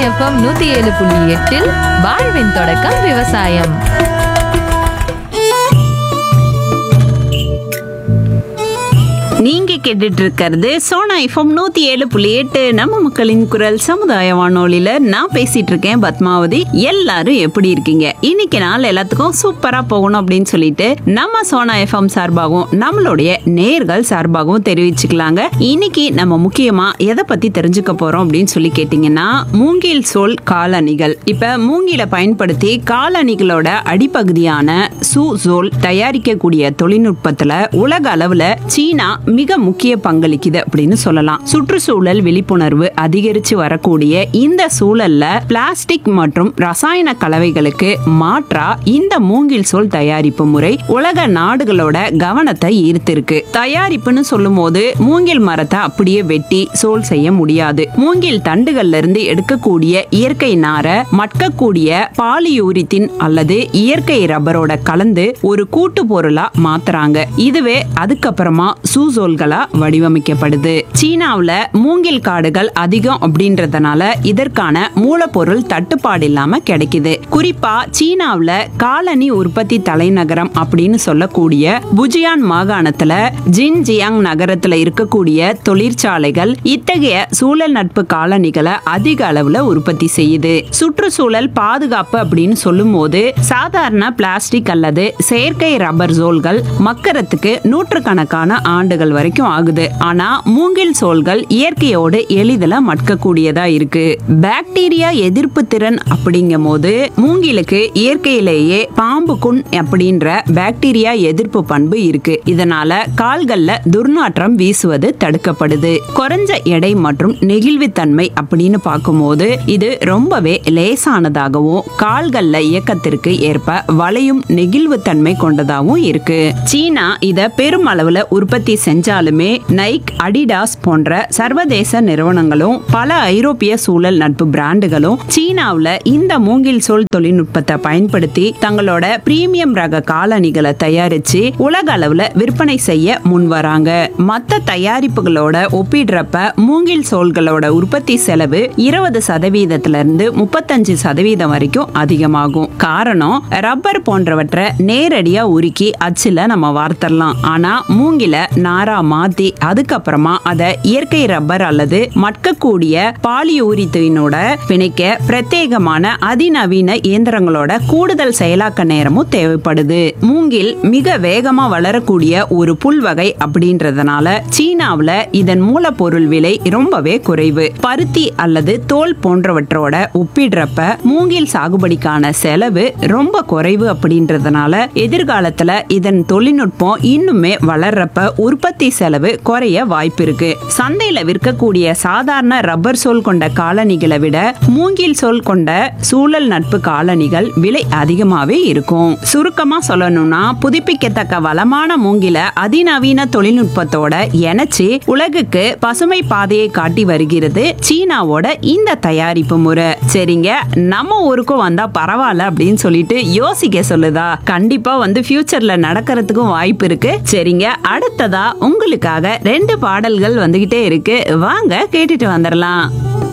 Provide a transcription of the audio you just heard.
FM நூத்தி ஏழு புள்ளி எட்டில் வாழ்வின் தொடக்கம் விவசாயம் நீங்க கேட்டுட்டு இருக்கிறது சோனா எஃப்எம் நூத்தி ஏழு புள்ளி எட்டு நம்ம மக்களின் குரல் சமுதாய வானொலியில நான் பேசிட்டு இருக்கேன் பத்மாவதி எல்லாரும் எப்படி இருக்கீங்க இன்னைக்கு நாள் எல்லாத்துக்கும் சூப்பரா போகணும் அப்படின்னு சொல்லிட்டு நம்ம சோனா எஃப்எம் சார்பாகவும் நம்மளுடைய நேர்கள் சார்பாகவும் தெரிவிச்சுக்கலாங்க இன்னைக்கு நம்ம முக்கியமா எதை பத்தி தெரிஞ்சுக்க போறோம் அப்படின்னு சொல்லி கேட்டீங்கன்னா மூங்கில் சோல் காலணிகள் இப்ப மூங்கில பயன்படுத்தி காலணிகளோட அடிப்பகுதியான சூ சோல் தயாரிக்கக்கூடிய தொழில்நுட்பத்துல உலக அளவுல சீனா மிக முக்கிய பங்களிக்குது அப்படின்னு சொல்லலாம் சுற்றுச்சூழல் விழிப்புணர்வு அதிகரிச்சு வரக்கூடிய இந்த சூழல்ல பிளாஸ்டிக் மற்றும் ரசாயன கலவைகளுக்கு மாற்றா இந்த மூங்கில் சோல் தயாரிப்பு முறை உலக நாடுகளோட கவனத்தை ஈர்த்திருக்கு தயாரிப்புன்னு சொல்லும் போது மூங்கில் மரத்தை அப்படியே வெட்டி சோல் செய்ய முடியாது மூங்கில் தண்டுகள்ல இருந்து எடுக்கக்கூடிய இயற்கை நாரை மட்கக்கூடிய பாலியூரித்தின் அல்லது இயற்கை ரப்பரோட கலந்து ஒரு கூட்டு பொருளா மாத்துறாங்க இதுவே அதுக்கப்புறமா சூசோல்களா வடிவமைக்கப்படுது சீனாவுல மூங்கில் காடுகள் அதிகம் அப்படின்றதுனால இதற்கான மூலப்பொருள் தட்டுப்பாடு இல்லாம கிடைக்குது குறிப்பா சீனாவுல காலனி உற்பத்தி தலைநகரம் அப்படின்னு சொல்லக்கூடிய புஜியான் மாகாணத்துல ஜின்ஜியாங் நகரத்துல இருக்கக்கூடிய தொழிற்சாலைகள் இத்தகைய சூழல் நட்பு காலனிகளை அதிக அளவுல உற்பத்தி செய்யுது சுற்றுச்சூழல் பாதுகாப்பு அப்படின்னு சொல்லும் போது சாதாரண பிளாஸ்டிக் அல்லது செயற்கை ரப்பர் சோல்கள் மக்கறதுக்கு நூற்றுக்கணக்கான ஆண்டுகள் வரைக்கும் ஆகுது ஆனா மூங்கில் சோல்கள் இயற்கையோடு எளிதில் மட்கக்கூடியதா இருக்கு பாக்டீரியா எதிர்ப்பு திறன் அப்படிங்கும் போது மூங்கிலுக்கு இயற்கையிலேயே பாம்புக்குன் அப்படின்ற பாக்டீரியா எதிர்ப்பு பண்பு இருக்கு இதனால கால்கள்ல துர்நாற்றம் வீசுவது தடுக்கப்படுது குறைஞ்ச எடை மற்றும் நெகிழ்வுத்தன்மை அப்படின்னு பார்க்கும்போது இது ரொம்பவே லேசானதாகவும் கால்கள்ல இயக்கத்திற்கு ஏற்ப வளையும் நெகிழ்வுத்தன்மை கொண்டதாகவும் இருக்கு சீனா இத பெருமளவுல உற்பத்தி செஞ்சாலுமே நைக் அடிடாஸ் போன்ற சர்வதேச நிறுவனங்களும் பல ஐரோப்பிய சூழல் நட்பு பிராண்டுகளும் சீனாவுல இந்த மூங்கில் சோல் தொழில்நுட்பத்தை பயன்படுத்தி தங்களோட பிரீமியம் ரக காலணிகளை தயாரிச்சு உலக அளவுல விற்பனை செய்ய முன் வராங்க மத்த தயாரிப்புகளோட ஒப்பிடுறப்ப மூங்கில் சோல்களோட உற்பத்தி செலவு இருபது சதவீதத்துல இருந்து முப்பத்தஞ்சு சதவீதம் வரைக்கும் அதிகமாகும் காரணம் ரப்பர் போன்றவற்றை நேரடியா உருக்கி அச்சுல நம்ம வார்த்தரலாம் ஆனா மூங்கில நாரா மாத்தி அதுக்கப்புறமா அதை இயற்கை ரப்பர் அல்லது மட்கக்கூடிய பாலியூரித்தினோட பிணைக்க பிரத்யேகமான அதிநவீன இயந்திரங்களோட கூடுதல் செயலாக்க நேரமும் தேவைப்படுது மூங்கில் மிக வேகமா வளரக்கூடிய ஒரு புல் வகை அப்படின்றதுனால சீனாவுல இதன் மூலப்பொருள் விலை ரொம்பவே குறைவு பருத்தி அல்லது தோல் போன்றவற்றோட ஒப்பிடுறப்ப மூங்கில் சாகுபடிக்கான செலவு ரொம்ப குறைவு அப்படின்றதுனால எதிர்காலத்துல இதன் தொழில்நுட்பம் இன்னுமே வளர்றப்ப உற்பத்தி செலவு குறைய வாய்ப்பு இருக்கு சந்தையில விற்கக்கூடிய சாதாரண ரப்பர் சோல் கொண்ட காலணிகளை விட மூங்கில் சோல் கொண்ட சூழல் நட்பு காலணிகள் விலை அதிகமாவே இருக்கும் சுருக்கமா சொல்லணும்னா புதுப்பிக்கத்தக்க வளமான மூங்கில அதிநவீன தொழில்நுட்பத்தோட இணைச்சு உலகுக்கு பசுமை பாதையை காட்டி வருகிறது சீனாவோட இந்த தயாரிப்பு முறை சரிங்க நம்ம ஊருக்கும் வந்தா பரவாயில்ல அப்படின்னு சொல்லிட்டு யோசிக்க சொல்லுதா கண்டிப்பா வந்து ஃபியூச்சர்ல நடக்கிறதுக்கும் வாய்ப்பு இருக்கு சரிங்க அடுத்ததா உங்களுக்காக ரெண்டு பாடல்கள் வந்துகிட்டே இருக்கு வாங்க கேட்டுட்டு வந்துடலாம்